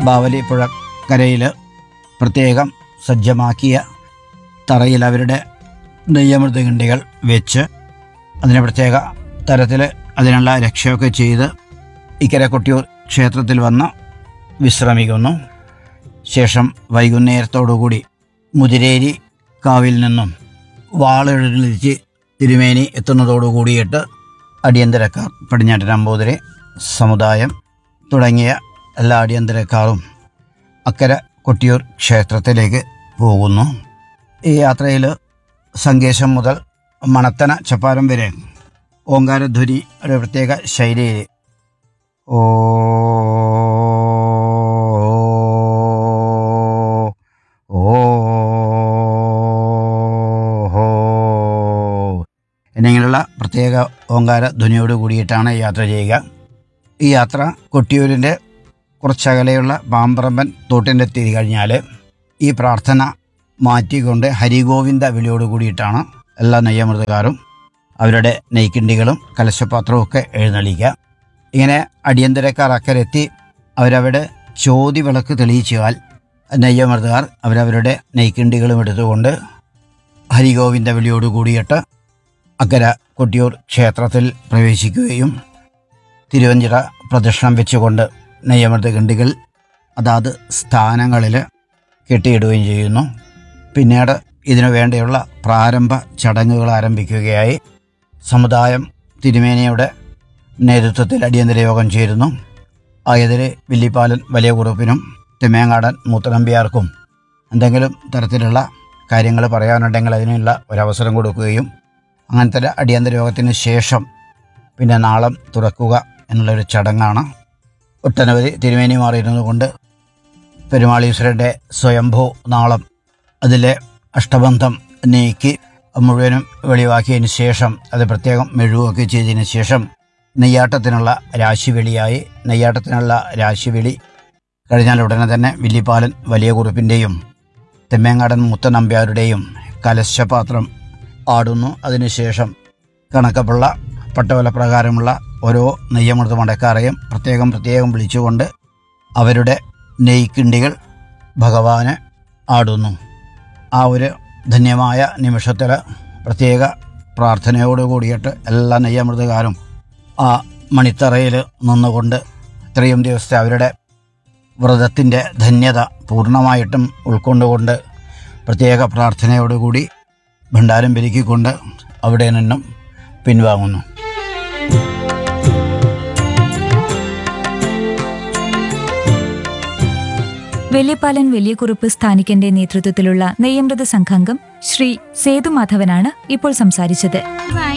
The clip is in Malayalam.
ബാവലിപ്പുഴ കരയിൽ പ്രത്യേകം സജ്ജമാക്കിയ തറയിൽ അവരുടെ നെയ്യമൃതകിണ്ടികൾ വെച്ച് അതിന് പ്രത്യേക തരത്തിൽ അതിനുള്ള രക്ഷയൊക്കെ ചെയ്ത് ഇക്കരെ കൊട്ടിയൂർ ക്ഷേത്രത്തിൽ വന്ന് വിശ്രമിക്കുന്നു ശേഷം വൈകുന്നേരത്തോടുകൂടി മുതിരേരി കാവിൽ നിന്നും വാളെഴുന്നള്ളിച്ച് തിരുമേനി എത്തുന്നതോടുകൂടിയിട്ട് അടിയന്തരക്കാർ പടിഞ്ഞാറ്റ് നമ്പൂതിരി സമുദായം തുടങ്ങിയ എല്ലാ അടിയന്തരക്കാരും അക്കര കൊട്ടിയൂർ ക്ഷേത്രത്തിലേക്ക് പോകുന്നു ഈ യാത്രയിൽ സങ്കേശം മുതൽ മണത്തന ചപ്പാരം വരെ ഓങ്കാരധ്വനി ഒരു പ്രത്യേക ശൈലിയിൽ ഓ ഓ ഹോ എന്നിങ്ങനെയുള്ള പ്രത്യേക ഓങ്കാര ധ്വനിയോട് കൂടിയിട്ടാണ് യാത്ര ചെയ്യുക ഈ യാത്ര കൊട്ടിയൂരിൻ്റെ കുറച്ചകലെയുള്ള പാമ്പറമ്പൻ തോട്ടിൻ്റെ എത്തി കഴിഞ്ഞാൽ ഈ പ്രാർത്ഥന മാറ്റിക്കൊണ്ട് ഹരിഗോവിന്ദ വിളിയോട് കൂടിയിട്ടാണ് എല്ലാ നെയ്യമൃതക്കാരും അവരുടെ നെയ്ക്കിണ്ടികളും കലശപാത്രവും ഒക്കെ എഴുന്നള്ളിക്കുക ഇങ്ങനെ അടിയന്തരക്കാർ അക്കരെത്തി അവരവിടെ ചോതി വിളക്ക് തെളിയിച്ചാൽ നെയ്യമൃതക്കാർ അവരവരുടെ നെയ്ക്കിണ്ടികളും എടുത്തുകൊണ്ട് ഹരിഗോവിന്ദ വിളിയോട് കൂടിയിട്ട് അക്കര കൊട്ടിയൂർ ക്ഷേത്രത്തിൽ പ്രവേശിക്കുകയും തിരുവഞ്ചിറ പ്രദക്ഷിണം വെച്ചുകൊണ്ട് നെയ്യമൃത കിണ്ടികൾ അതാത് സ്ഥാനങ്ങളിൽ കെട്ടിയിടുകയും ചെയ്യുന്നു പിന്നീട് ഇതിനു വേണ്ടിയുള്ള പ്രാരംഭ ചടങ്ങുകൾ ആരംഭിക്കുകയായി സമുദായം തിരുമേനിയുടെ നേതൃത്വത്തിൽ അടിയന്തര യോഗം ചേരുന്നു ആയതിൽ വില്ലിപ്പാലൻ വലിയ കുറുപ്പിനും തിമേങ്ങാടൻ മൂത്തനമ്പിയാർക്കും എന്തെങ്കിലും തരത്തിലുള്ള കാര്യങ്ങൾ പറയാനുണ്ടെങ്കിൽ അതിനുള്ള ഒരവസരം കൊടുക്കുകയും അങ്ങനത്തെ ഒരു അടിയന്തര യോഗത്തിന് ശേഷം പിന്നെ നാളം തുറക്കുക എന്നുള്ളൊരു ചടങ്ങാണ് ഒട്ടനവധി തിരുമേനി മാറിയിരുന്നത് കൊണ്ട് പെരുമാളീശ്വരൻ്റെ സ്വയംഭൂ നാളം അതിലെ അഷ്ടബന്ധം നീക്കി മുഴുവനും വെളിവാക്കിയതിന് ശേഷം അത് പ്രത്യേകം മെഴുകുകയൊക്കെ ചെയ്തതിന് ശേഷം നെയ്യാട്ടത്തിനുള്ള രാശിവെളിയായി നെയ്യാട്ടത്തിനുള്ള രാശിവെളി കഴിഞ്ഞാൽ ഉടനെ തന്നെ വില്ലിപ്പാലൻ വലിയ കുറുപ്പിൻ്റെയും തെമ്മേങ്ങാടൻ മുത്തനമ്പ്യാരുടെയും കലശപാത്രം ആടുന്നു അതിനുശേഷം കണക്കപ്പിള്ള പട്ടവല പ്രകാരമുള്ള ഓരോ നെയ്യമൃത മടക്കാരെയും പ്രത്യേകം പ്രത്യേകം വിളിച്ചുകൊണ്ട് അവരുടെ നെയ്ക്കിണ്ടികൾ ഭഗവാന് ആടുന്നു ആ ഒരു ധന്യമായ നിമിഷത്തിൽ പ്രത്യേക പ്രാർത്ഥനയോട് കൂടിയിട്ട് എല്ലാ നെയ്യമൃതകാരും ആ മണിത്തറയിൽ നിന്നുകൊണ്ട് ഇത്രയും ദിവസത്തെ അവരുടെ വ്രതത്തിൻ്റെ ധന്യത പൂർണ്ണമായിട്ടും ഉൾക്കൊണ്ടുകൊണ്ട് പ്രത്യേക പ്രാർത്ഥനയോടുകൂടി ഭണ്ഡാരം പെരുക്കിക്കൊണ്ട് അവിടെ നിന്നും പിൻവാങ്ങുന്നു വെള്ളിപ്പാലൻ വലിയകുറുപ്പ് സ്ഥാനികന്റെ നേതൃത്വത്തിലുള്ള നെയ്യമൃത സംഘാംഗം ശ്രീ സേതുമാധവനാണ് ഇപ്പോൾ സംസാരിച്ചത്